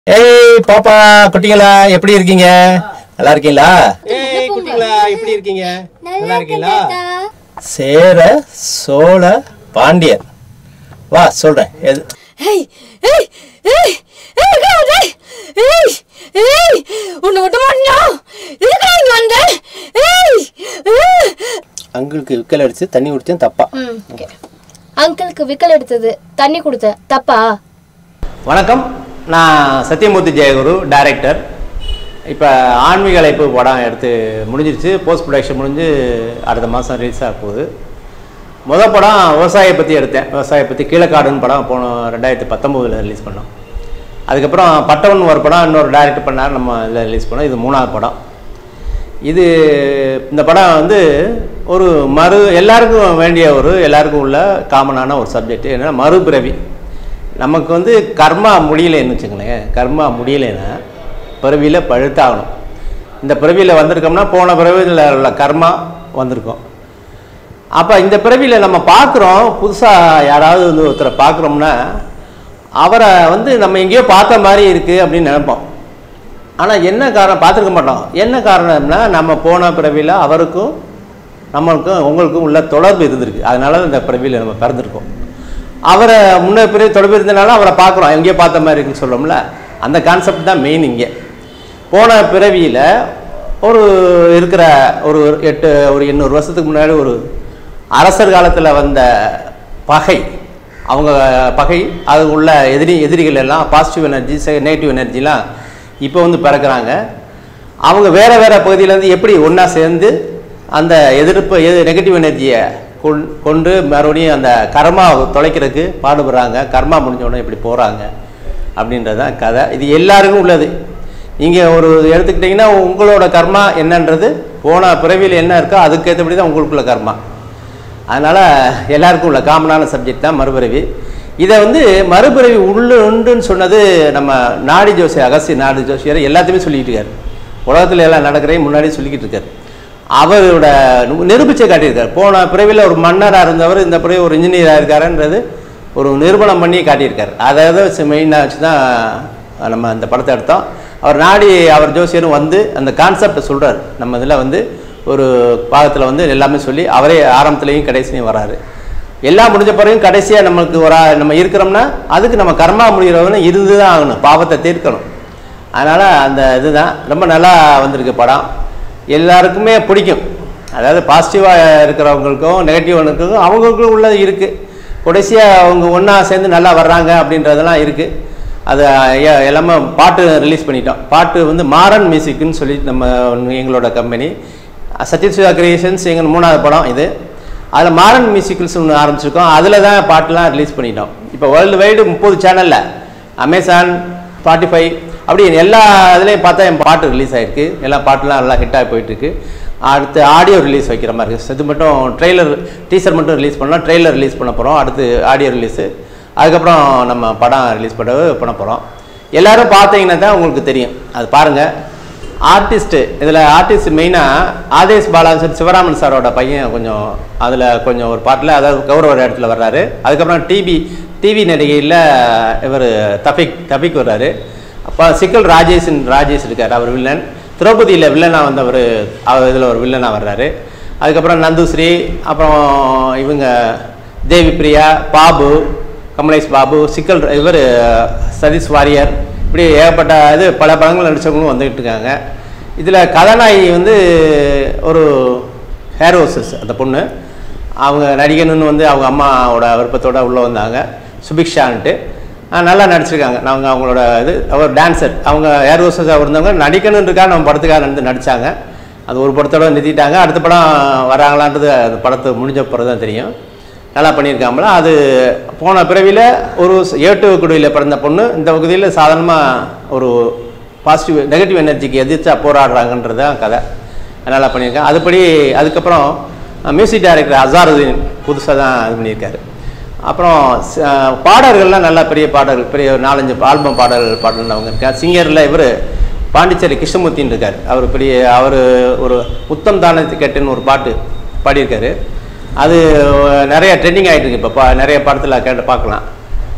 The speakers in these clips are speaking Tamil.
ஏய் பாப்பா குட்டிங்களா எப்படி இருக்கீங்க நல்லா இருக்கீங்களா ஏய் குட்டிங்களா எப்படி இருக்கீங்க நல்லா இருக்கீங்களா சேர சோழ பாண்டியர் வா சொல்றேன் எது ஏய் ஏய் ஏய் ஏய் காதே ஏய் ஏய் உன்னை விட மாட்டோம் எதுக்கு இங்க வந்த ஏய் ஏய். அங்கிளுக்கு விக்கல் அடிச்சு தண்ணி குடிச்சேன் தப்பா ம் ஓகே அங்கிளுக்கு விக்கல் எடுத்தது தண்ணி கொடுத்த தப்பா வணக்கம் நான் சத்யமூர்த்தி ஜெயகுரு டைரக்டர் இப்போ ஆன்மீக அழைப்பு படம் எடுத்து முடிஞ்சிருச்சு போஸ்ட் ப்ரொடக்ஷன் முடிஞ்சு அடுத்த மாதம் ரிலீஸ் ஆக போகுது முதல் படம் விவசாயியை பற்றி எடுத்தேன் விவசாயியை பற்றி கீழக்காடுன்னு படம் போன ரெண்டாயிரத்தி பத்தொம்போதில் ரிலீஸ் பண்ணோம் அதுக்கப்புறம் பட்டவன் ஒரு படம் இன்னொரு டைரக்டர் பண்ணார் நம்ம இதில் ரிலீஸ் பண்ணோம் இது மூணாவது படம் இது இந்த படம் வந்து ஒரு மறு எல்லாருக்கும் வேண்டிய ஒரு எல்லாருக்கும் உள்ள காமனான ஒரு சப்ஜெக்ட் என்னன்னா மறுபிறவி நமக்கு வந்து கர்மா முடியலைன்னு வச்சுங்களேன் கர்மா முடியலைன்னா பிறவியில் பழுத்தாகணும் இந்த பிறவியில் வந்திருக்கோம்னா போன பிறவியில் உள்ள கர்மா வந்திருக்கோம் அப்போ இந்த பிறவியில் நம்ம பார்க்குறோம் புதுசாக யாராவது வந்து ஒருத்தரை பார்க்குறோம்னா அவரை வந்து நம்ம எங்கேயோ பார்த்த மாதிரி இருக்குது அப்படின்னு நினைப்போம் ஆனால் என்ன காரணம் பார்த்துருக்க மாட்டோம் என்ன காரணம்னா நம்ம போன பிறவியில் அவருக்கும் நம்மளுக்கும் உங்களுக்கும் உள்ள தொடர்பு இருந்திருக்கு அதனால இந்த பிறவியில் நம்ம பிறந்திருக்கோம் அவரை முன்ன பிறவி தொடர்பு இருந்தனால அவரை பார்க்குறோம் எங்கேயோ பார்த்த மாதிரி இருக்குன்னு சொல்லுவோம்ல அந்த கான்செப்ட் தான் மெயின் இங்கே போன பிறவியில் ஒரு இருக்கிற ஒரு எட்டு ஒரு எண்ணூறு வருஷத்துக்கு முன்னாடி ஒரு அரசர் காலத்தில் வந்த பகை அவங்க பகை அது உள்ள எதிரி எதிரிகள் எல்லாம் பாசிட்டிவ் எனர்ஜி நெகட்டிவ் எனர்ஜிலாம் இப்போ வந்து பிறக்கிறாங்க அவங்க வேறு வேறு பகுதியிலேருந்து எப்படி ஒன்றா சேர்ந்து அந்த எதிர்ப்பு எது நெகட்டிவ் எனர்ஜியை கொண் கொண்டு மறுபடியும் அந்த கர்மா தொலைக்கிறதுக்கு பாடுபடுறாங்க கர்மா முடிஞ்ச உடனே இப்படி போகிறாங்க அப்படின்றது தான் கதை இது எல்லாருக்கும் உள்ளது நீங்கள் ஒரு எடுத்துக்கிட்டிங்கன்னா உங்களோட கர்மா என்னன்றது போன பிறவியில் என்ன இருக்கோ அதுக்கேற்றபடி தான் உங்களுக்குள்ள கர்மா அதனால் எல்லாருக்கும் உள்ள காமனான சப்ஜெக்ட் தான் மறுபிறவி இதை வந்து மறுபிறவி உள்ள உண்டுன்னு சொன்னது நம்ம நாடி ஜோசியர் அகஸ்தி நாடி ஜோசியர் எல்லாத்தையுமே சொல்லிக்கிட்டு இருக்காரு உலகத்தில் எல்லாம் நடக்கிறதையும் முன்னாடி சொல்லிக்கிட்டு இருக்காரு அவரோட நு- நிரூபிச்சே காட்டியிருக்காரு போன பிறவியில் ஒரு மன்னராக இருந்தவர் இந்த பிறவி ஒரு இன்ஜினியராக இருக்காருன்றது ஒரு நிரூபணம் பண்ணி காட்டியிருக்காரு அதை வச்சு மெயினாக வச்சு தான் நம்ம அந்த படத்தை எடுத்தோம் அவர் நாடி அவர் ஜோசியரும் வந்து அந்த கான்செப்டை சொல்கிறார் நம்ம இதில் வந்து ஒரு பாகத்தில் வந்து எல்லாமே சொல்லி அவரே ஆரம்பத்துலேயும் கடைசிலையும் வராரு எல்லாம் முடிஞ்ச பிறகும் கடைசியாக நம்மளுக்கு ஒரு ஆ- நம்ம இருக்கிறோம்னா அதுக்கு நம்ம கர்மா முடிகிறவனு இருந்து தான் ஆகணும் பாவத்தை தீர்க்கணும் அதனால் அந்த இதுதான் ரொம்ப நல்லா வந்திருக்கு படம் எல்லாருக்குமே பிடிக்கும் அதாவது பாசிட்டிவாக இருக்கிறவங்களுக்கும் நெகட்டிவானுக்கும் அவங்களுக்கும் உள்ளது இருக்குது கடைசியாக அவங்க ஒன்றா சேர்ந்து நல்லா வர்றாங்க அப்படின்றதெல்லாம் இருக்குது அது எ- எல்லாமே பாட்டு ரிலீஸ் பண்ணிட்டோம் பாட்டு வந்து மாறன் மியூசிக்னு சொல்லி நம்ம எங்களோட கம்பெனி சத்யத் சிவா கிரியேஷன்ஸ் எங்கள் மூணாவது படம் இது அதில் மாறன் மியூசிக்கல்ஸ் ஒன்று ஆரம்பிச்சிருக்கோம் அதில் தான் பாட்டுலாம் ரிலீஸ் பண்ணிட்டோம் இப்போ வேர்ல்டு வைடு முப்பது சேனலில் அமேசான் ஸ்பாட்டிஃபை அப்படி எல்லா இதுலேயும் பார்த்தா என் பாட்டு ரிலீஸ் ஆகிருக்கு எல்லா பாட்டுலாம் நல்லா ஹிட்டாகி போயிட்டுருக்கு அடுத்து ஆடியோ ரிலீஸ் வைக்கிற மாதிரி இருக்குது இது மட்டும் ட்ரெய்லர் டீசர் மட்டும் ரிலீஸ் பண்ணலாம் ட்ரெய்லர் ரிலீஸ் பண்ண போகிறோம் அடுத்து ஆடியோ ரிலீஸு அதுக்கப்புறம் நம்ம படம் ரிலீஸ் பண்ண பண்ண போகிறோம் எல்லாரும் பார்த்தீங்கன்னா தான் உங்களுக்கு தெரியும் அது பாருங்கள் ஆர்டிஸ்ட்டு இதில் ஆர்டிஸ்ட் மெயினாக ஆதேஷ் பாலாசன் சிவராமன் சாரோட பையன் கொஞ்சம் அதில் கொஞ்சம் ஒரு பாட்டில் அதாவது கௌரவ இடத்துல வர்றாரு அதுக்கப்புறம் டிவி டிவி நடிகையில் இவர் தபிக் தபிக் வர்றாரு அப்போ சிக்கல் ராஜேஷன் ராஜேஷ் இருக்கார் அவர் வில்லன் திரௌபதியில் வில்லனாக வந்தவர் அவர் இதில் ஒரு வில்லனாக வர்றாரு அதுக்கப்புறம் நந்துஸ்ரீ அப்புறம் இவங்க தேவி பிரியா பாபு கமலேஷ் பாபு சிக்கல் இவர் சதீஷ் வாரியர் இப்படி ஏகப்பட்ட இது பல படங்கள் நடித்தவங்களும் வந்துக்கிட்டு இருக்காங்க இதில் கதாநாயகி வந்து ஒரு ஹேர் ஹோஸ்டஸ் அந்த பொண்ணு அவங்க நடிகணுன்னு வந்து அவங்க அம்மாவோட விருப்பத்தோட உள்ளே வந்தாங்க சுபிக்ஷான்ட்டு ஆஹ் நல்லா நடிச்சிருக்காங்க நாங்கள் அவங்களோட இது அவர் டான்சர் அவங்க ஏர் ஹோஸ்டஸாக இருந்தவங்க நடிக்கணுன்றக்காக நம்ம படத்துக்காக வந்து நடித்தாங்க அது ஒரு படத்தோட நிறுத்திட்டாங்க அடுத்த படம் வராங்களான்றது அந்த படத்தை முடிஞ்ச பிறகு தான் தெரியும் நல்லா பண்ணியிருக்காங்களா அது போன பிறவியில் ஒரு ஏட்டு குடியில் பிறந்த பொண்ணு இந்த பகுதியில் சாதாரணமாக ஒரு பாசிட்டிவ் நெகட்டிவ் எனர்ஜிக்கு எதிர்த்தா போராடுறாங்கன்றது தான் கதை நல்லா பண்ணியிருக்கேன் அதுபடி அதுக்கப்புறம் மியூசிக் டைரக்டர் அசாருதீன் புதுசாக தான் இது பண்ணியிருக்காரு அப்புறம் ச- பாடல்கள்லாம் நல்லா பெரிய பாடல்கள் பெரிய ஒரு நாலஞ்சு ஆல்பம் பாடல்கள் பாடினவங்க இருக்கார் சிங்கரில் இவர் பாண்டிச்சேரி கிருஷ்ணமூர்த்தின்னு இருக்கார் அவர் பெரிய அவர் ஒரு முத்தம் தானத்தை கேட்டுன்னு ஒரு பாட்டு பாடியிருக்காரு அது நிறைய ட்ரெண்டிங் ஆகிட்டு இருக்கு இப்போ பா நிறைய படத்தில் கேட்டு பார்க்கலாம்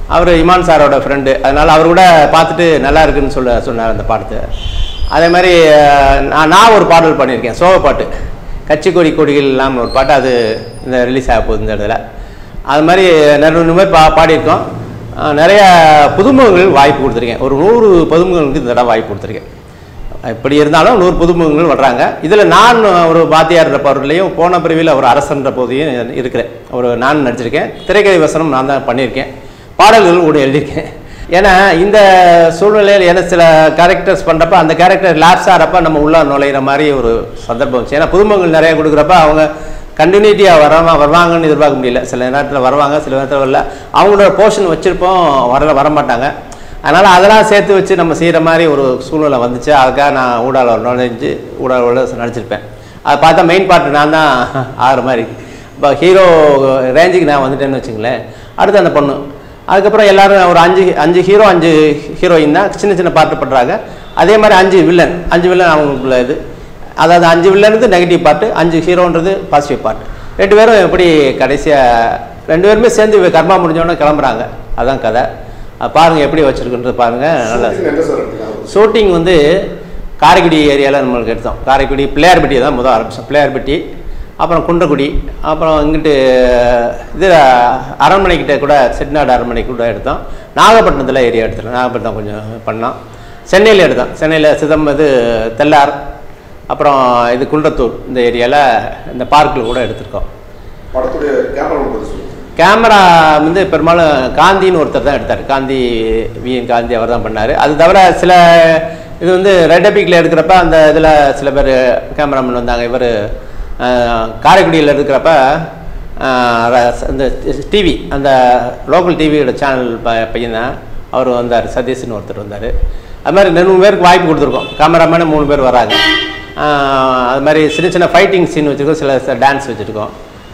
அவர் இமான் சாரோட ஃப்ரெண்டு அதனால் அவர் கூட பார்த்துட்டு நல்லா இருக்குன்னு சொல்ல சொன்னார் அந்த பாடத்தை அதே மாதிரி அஹ், நான் நான் ஒரு பாடல் பண்ணியிருக்கேன் சோக பாட்டு கட்சி கொடி கொடிகள் இல்லாமல் ஒரு பாட்டு அது இந்த ரிலீஸ் ஆக போகுது இந்த இடத்துல அது மாதிரி நிறைய இந்த மாதிரி பா பாடியிருக்கோம் அஹ், நிறைய புதுமுகங்கள் வாய்ப்பு கொடுத்துருக்கேன் ஒரு நூறு புதுமுகங்களுக்கு இந்த தடவை வாய்ப்பு கொடுத்துருக்கேன் இப்படி இருந்தாலும் நூறு புதுமுகங்கள் வர்றாங்க இதில் நான் ஒரு வாத்தியார் பவர்லையும் போன பிரிவில் ஒரு அரசன்ற போதையும் இருக்கிறேன் ஒரு நான் நடிச்சிருக்கேன் திரைக்கதை வசனம் நான் தான் பண்ணியிருக்கேன் பாடல்கள் கூட எழுதியிருக்கேன் ஏன்னா இந்த சூழ்நிலையில் என்ன சில கேரக்டர்ஸ் பண்ணுறப்ப அந்த கேரக்டர் லாப்ஸ் ஆகிறப்ப நம்ம உள்ள நுழையிற மாதிரி ஒரு சந்தர்ப்பம் வந்துச்சு ஏன்னா புதுமுகங்கள் நிறைய கொடுக்குறப்ப அவங்க கண்டினியூட்டியாக வராம வருவாங்கன்னு எதிர்பார்க்க முடியல சில நேரத்தில் வருவாங்க சில நேரத்தில் வரல அவங்களோட போர்ஷன் வச்சுருப்போம் வரல வரமாட்டாங்க அதனால் அதெல்லாம் சேர்த்து வச்சு நம்ம செய்கிற மாதிரி ஒரு சூழ்நிலை வந்துச்சு அதுக்காக நான் ஊடால நுழைஞ்சு ஊடால நடிச்சிருப்பேன் அதை பார்த்தா மெயின் பார்ட் நான் தான் ஆகிற மாதிரி இப்போ ஹீரோ ரேஞ்சுக்கு நான் வந்துட்டேன்னு வச்சுங்களேன் அடுத்து அந்த பொண்ணு அதுக்கப்புறம் எல்லாரும் ஒரு அஞ்சு அஞ்சு ஹீரோ அஞ்சு ஹீரோயின் தான் சின்ன சின்ன பாட்டு பண்ணுறாங்க அதே மாதிரி அஞ்சு வில்லன் அஞ்சு வில்லன் அவங்களுக்குள்ள இது அதாவது அஞ்சு வில்லனுக்கு நெகட்டிவ் பாட்டு அஞ்சு ஹீரோன்றது பாசிட்டிவ் பாட்டு ரெண்டு பேரும் எப்படி கடைசியாக ரெண்டு பேருமே சேர்ந்து கர்மா முடிஞ்சோடனே கிளம்புறாங்க அதான் கதை அது பாருங்க எப்படி வச்சிருக்குன்றது பாருங்க நல்லா எங்க சார் எடுத்தீங்க ஷூட்டிங் வந்து காரைக்குடி ஏரியாவில் நம்மளுக்கு எடுத்தோம் காரைக்குடி பிள்ளையார்பட்டி தான் முதல் ஆரம்பிச்சோம் பிள்ளையார்பட்டி அப்புறம் குன்றக்குடி அப்புறம் இங்கிட்டு இது அரண்மனைக்கிட்ட கூட செட்டிநாடு அரண்மனை கூட எடுத்தோம் நாகப்பட்டினத்தில் ஏரியா எடுத்தோம் நாகப்பட்டினம் கொஞ்சம் பண்ணோம் சென்னையில் எடுத்தோம் சென்னையில் சிதம் இது தெல்லார் அப்புறம் இது குன்றத்தூர் இந்த ஏரியாவில் இந்த பார்க்கில் கூட எடுத்திருக்கோம் படத்துடைய கேமரா பத்தி சொல்லுங்க கேமரா வந்து பெரும்பாலும் காந்தின்னு ஒருத்தர் தான் எடுத்தார் காந்தி விஎன் காந்தி அவர் தான் பண்ணார் அது தவிர சில இது வந்து ரெட் எபிக்கில் எடுக்கிறப்ப அந்த இதில் சில பேர் கேமராமேன் வந்தாங்க இவர் காரைக்குடியில் இருக்கிறப்ப ஆஹ், ர- இந்த டிவி அந்த லோக்கல் டிவியோட சேனல் ப பையன் தான் அவர் வந்தார் சதீஷ்னு ஒருத்தர் வந்தார் அது மாதிரி ரெண்டு மூணு பேருக்கு வாய்ப்பு கொடுத்துருக்கோம் கேமராமேனு மூணு பேர் வராங்க ஆஹ், அது மாதிரி சின்ன சின்ன ஃபைட்டிங் சீன் வச்சுருக்கோம் சில டான்ஸ் வச்சுருக்கோம்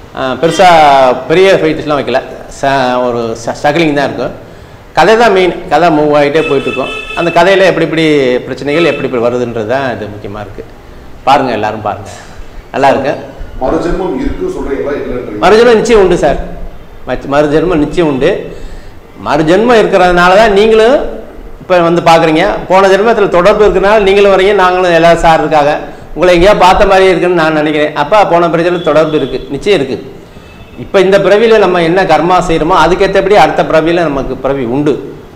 பெருசாக பெரிய ஃபைட்ஸ்லாம் வைக்கல ச ஒரு ஸ்ட்ரகிளிங் தான் இருக்கும் கதை தான் மெயின் கதை மூவ் ஆகிட்டே போயிட்டுருக்கோம் அந்த கதையில் எப்படி எப்படி பிரச்சனைகள் எப்படி எப்படி வருதுன்றது தான் இது முக்கியமாக இருக்குது பாருங்கள் எல்லாரும் பாருங்கள் நல்லா இருக்கு மறுஜென்மம் இருக்கு சொல்றீங்களா இல்லைன்றீங்க மறுஜென்மம் நிச்சயம் உண்டு சார் மச்ச- மறுஜென்மம் நிச்சயம் உண்டு மறுஜென்மம் இருக்கிறதுனால தான் நீங்களும் இப்போ வந்து பார்க்குறீங்க போன ஜென்மத்தில் தொடர்பு இருக்கிறனால நீங்களும் வரீங்க நாங்களும் எல்லாரும் சார் இருக்காங்க உங்களை எங்கேயா பார்த்த மாதிரி இருக்குன்னு நான் நினைக்கிறேன் அப்போ போன பிறவியில் தொடர்பு இருக்குது நிச்சயம் இருக்குது இப்போ இந்த பிறவியில் நம்ம என்ன கர்மா செய்கிறோமோ அதுக்கேற்றபடி அடுத்த பிறவியில் நமக்கு பிறவி உண்டு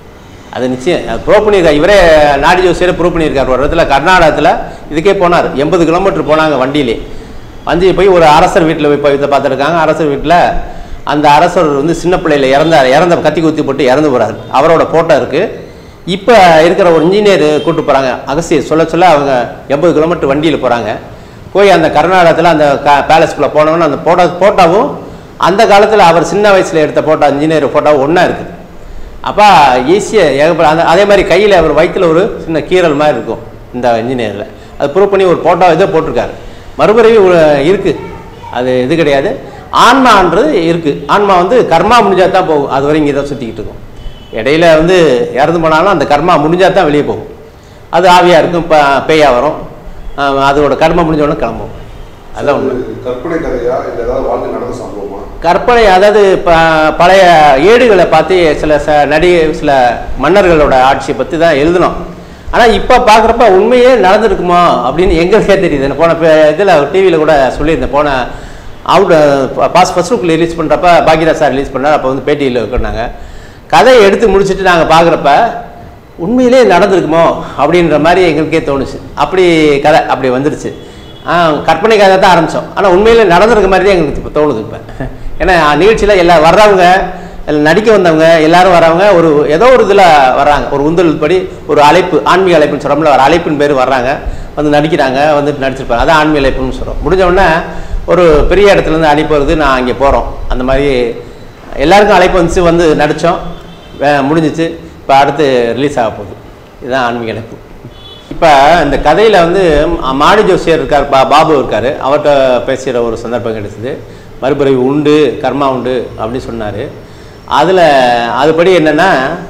அது நிச்சயம் அது ப்ரூவ் பண்ணியிருக்காரு இவரே நாடி ஜோசியரே ப்ரூவ் பண்ணியிருக்காரு ஒரு இடத்துல கர்நாடகத்தில் இதுக்கே போனார் எண்பது கிலோமீட்டர் போனாங்க வண்டியிலே வந்து போய் ஒரு அரசர் வீட்டில் போய் போய் இதை பார்த்துருக்காங்க அரசர் வீட்டில் அந்த அரசர் வந்து சின்ன பிள்ளையில இறந்தார் இறந்த கத்தி குத்தி போட்டு இறந்து போகிறாரு அவரோட ஃபோட்டோ இருக்குது இப்போ இருக்கிற ஒரு இன்ஜினியர் கூட்டு போகிறாங்க அகசியர் சொல்ல சொல்ல அவங்க எண்பது கிலோமீட்டர் வண்டியில் போகிறாங்க போய் அந்த கர்நாடகத்தில் அந்த க பேலஸ்குள்ளே போனவொன்னே அந்த ஃபோட்டோ ஃபோட்டோவும் அந்த காலத்தில் அவர் சின்ன வயசில் எடுத்த ஃபோட்டோ இன்ஜினியர் ஃபோட்டோ ஒன்றா இருக்குது அப்போ ஈஸியாக ஏகப்பட அந்த அதே மாதிரி கையில் அவர் வயித்துல ஒரு சின்ன கீறல் மாதிரி இருக்கும் இந்த இன்ஜினியரில் அது ப்ரூவ் பண்ணி ஒரு ஃபோட்டோ இதை போட்டிருக்காரு மறுபிறவி இருக்குது அது இது கிடையாது ஆன்மான்றது இருக்குது ஆன்மா வந்து கர்மா முடிஞ்சால் தான் போகும் அது வரை இங்கே தான் சுற்றிக்கிட்டு இருக்கும் இடையில வந்து இறந்து போனாலும் அந்த கர்மா முடிஞ்சால் தான் வெளியே போகும் அது ஆவியாக இருக்கும் இப்போ பேயாக வரும் ஆஹ் அதோட கர்மம் முடிஞ்ச உடனே கிளம்பும் அதான் உண்மை இது கற்பனை கதையா இல்ல ஏதாவது வாழ்க்கை நடந்த சம்பவமா கற்பனை அதாவது ப பழைய ஏடுகளை பார்த்து சில ச நடிகை சில மன்னர்களோட ஆட்சியை பற்றி தான் எழுதினோம் ஆனால் இப்போ பார்க்குறப்ப உண்மையே நடந்திருக்குமா அப்படின்னு எங்களுக்கே தெரியுது நான் போன இதில் டிவியில் கூட சொல்லியிருந்தேன் போன அவுட் பாஸ் ஃபர்ஸ்ட் லுக்கில் ரிலீஸ் பண்ணுறப்ப பாக்யராஜ் சார் ரிலீஸ் பண்ணார் அப்போ வந்து பேட்டியில் இருக்கிறாங்க கதையை எடுத்து முடிச்சுட்டு நாங்கள் பார்க்குறப்ப உண்மையிலே நடந்திருக்குமோ அப்படின்ற மாதிரி எங்களுக்கே தோணுச்சு அப்படி கதை அப்படி வந்துருச்சு ஆ, கற்பனை கதை தான் ஆரம்பித்தோம் ஆனால் உண்மையிலே நடந்திருக்க மாதிரி தான் எங்களுக்கு இப்போ தோணுது இப்போ ஏன்னா நிகழ்ச்சியில் எல்லா வர்றவங்க இல்ல நடிக்க வந்தவங்க எல்லாரும் வரவங்க ஒரு ஏதோ ஒரு இதில் வர்றாங்க ஒரு உந்தல் படி ஒரு அழைப்பு ஆன்மீக அழைப்புன்னு சொல்கிறோம்ல ஒரு அழைப்பின் பேர் வர்றாங்க வந்து நடிக்கிறாங்க வந்துட்டு நடிச்சிருப்பாங்க அதான் ஆன்மீக அழைப்புன்னு சொல்கிறோம் முடிஞ்ச உடனே ஒரு பெரிய இடத்துலேருந்து அனுப்பி வருது நான் அங்கே போகிறோம் அந்த மாதிரி எல்லாருக்கும் அழைப்பு வந்துச்சு வந்து நடித்தோம் முடிஞ்சிச்சு இப்போ அடுத்து ரிலீஸ் ஆக போகுது இதுதான் ஆன்மீக அழைப்பு இப்போ இந்த கதையில் வந்து ம- மாடி ஜோசியர் இருக்கார் பா பாபு இருக்கார் அவர்கிட்ட பேசுகிற ஒரு சந்தர்ப்பம் கிடைச்சது மறுபிறவி உண்டு கர்மா உண்டு அப்படின்னு சொன்னார் அதில் அதுபடி என்னென்னா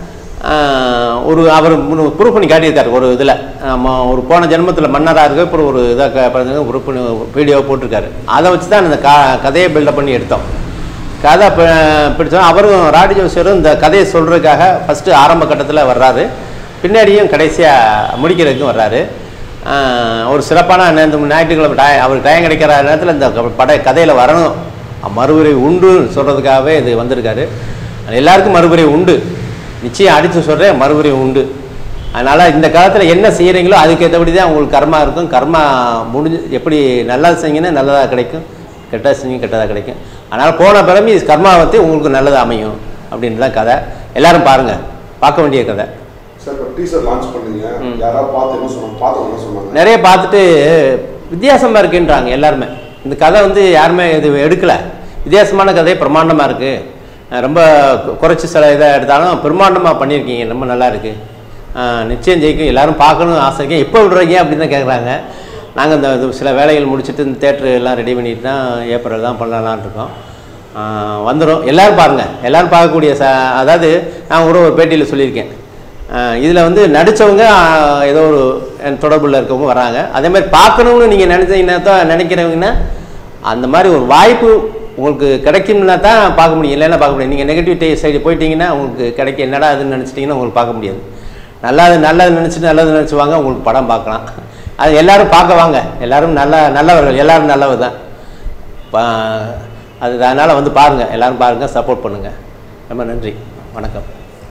ஒரு அவர் ப்ரூவ் பண்ணி காட்டியிருக்காரு ஒரு இதில் ஒரு போன ஜென்மத்தில் மன்னராக இருக்க அப்புறம் ஒரு இதாக ப்ரூவ் பண்ணி வீடியோ போட்டிருக்காரு அதை வச்சு தான் அந்த கா கதையை பில்டப் பண்ணி எடுத்தோம் கதை பி- பிடிச்சோம் அவரும் ராடி ஜோசியரும் இந்த கதையை சொல்கிறதுக்காக ஃபஸ்ட்டு ஆரம்ப கட்டத்தில் வர்றாரு பின்னாடியும் கடைசியாக முடிக்கிறதுக்கும் வர்றாரு ஆஹ் ஒரு சிறப்பான நேர்ந்து ஞாயிற்றுக்கிழமை டய அவருக்கு டைம் கிடைக்கிற நேரத்தில் இந்த க- பட கதையில் வரணும் மறுபுரை உண்டுன்னு சொல்கிறதுக்காகவே இது வந்திருக்காரு எல்லாருக்கும் மறுபுரை உண்டு நிச்சயம் அடித்து சொல்கிறேன் மறுபுரை உண்டு அதனால் இந்த காலத்தில் என்ன செய்கிறீங்களோ அதுக்கேற்றபடி தான் உங்களுக்கு கர்மா இருக்கும் கர்மா முடிஞ்சு எப்படி நல்லது செஞ்சீங்கன்னா நல்லதாக கிடைக்கும் கெட்டதாக செஞ்சு கெட்டதாக கிடைக்கும் அதனால் போன பிறகு கர்மா வந்து உங்களுக்கு நல்லது அமையும் அப்படின்னு தான் கதை எல்லாரும் பாருங்கள் பார்க்க வேண்டிய கதை சார் இப்போ டீசர் லான்ச் பண்ணீங்க யாராவது பார்த்து என்ன சொன்னாங்க பார்த்தவங்க என்ன சொன்னாங்க நிறைய பார்த்துட்டு வித்தியாசமாக இருக்குன்றாங்க எல்லாருமே இந்த கதை வந்து யாருமே இது எடுக்கலை வித்தியாசமான கதை பிரம்மாண்டமாக இருக்குது ரொம்ப கு- குறைச்சி சில இதை எடுத்தாலும் பிரம்மாண்டமாக பண்ணியிருக்கீங்க ரொம்ப நல்லா இருக்குது நிச்சயம் ஜெயிக்கும் எல்லாரும் பார்க்கணும் ஆசை இருக்கேன் எப்போ விடுறீங்க அப்படின்னு தான் கேட்குறாங்க நாங்கள் இந்த இது சில வேலைகள் முடிச்சுட்டு இந்த தேட்டரு எல்லாம் ரெடி பண்ணிட்டு தான் ஏப்ரல் தான் பண்ணலாம்னு இருக்கோம் வந்துடும் எல்லோரும் பாருங்கள் எல்லோரும் பார்க்கக்கூடிய ச அதாவது நான் கூட ஒரு பேட்டியில் சொல்லியிருக்கேன் இதில் வந்து நடித்தவங்க ஏதோ ஒரு என் தொடர்பில் இருக்கவங்க வராங்க அதே மாதிரி பார்க்கணும்னு நீங்கள் நினச்சிங்கன்னா தான் நினைக்கிறவங்கன்னா அந்த மாதிரி ஒரு வாய்ப்பு உங்களுக்கு கிடைக்கும்னா தான் பார்க்க முடியும் இல்லைன்னா பார்க்க முடியும் நீங்கள் நெகட்டிவ் சைடு போயிட்டீங்கன்னா உங்களுக்கு கிடைக்க என்னடா அதுன்னு நினச்சிட்டிங்கன்னா உங்களுக்கு பார்க்க முடியாது நல்லது நல்லது நினச்சிட்டு நல்லது நினச்சி வாங்க உங்களுக்கு படம் பார்க்கலாம் அது எல்லாரும் பார்க்க வாங்க எல்லாரும் நல்ல நல்லவர்கள் எல்லாரும் நல்லவர் தான் பா- அது அதனால் வந்து பாருங்கள் எல்லாரும் பாருங்கள் சப்போர்ட் பண்ணுங்கள் ரொம்ப நன்றி வணக்கம்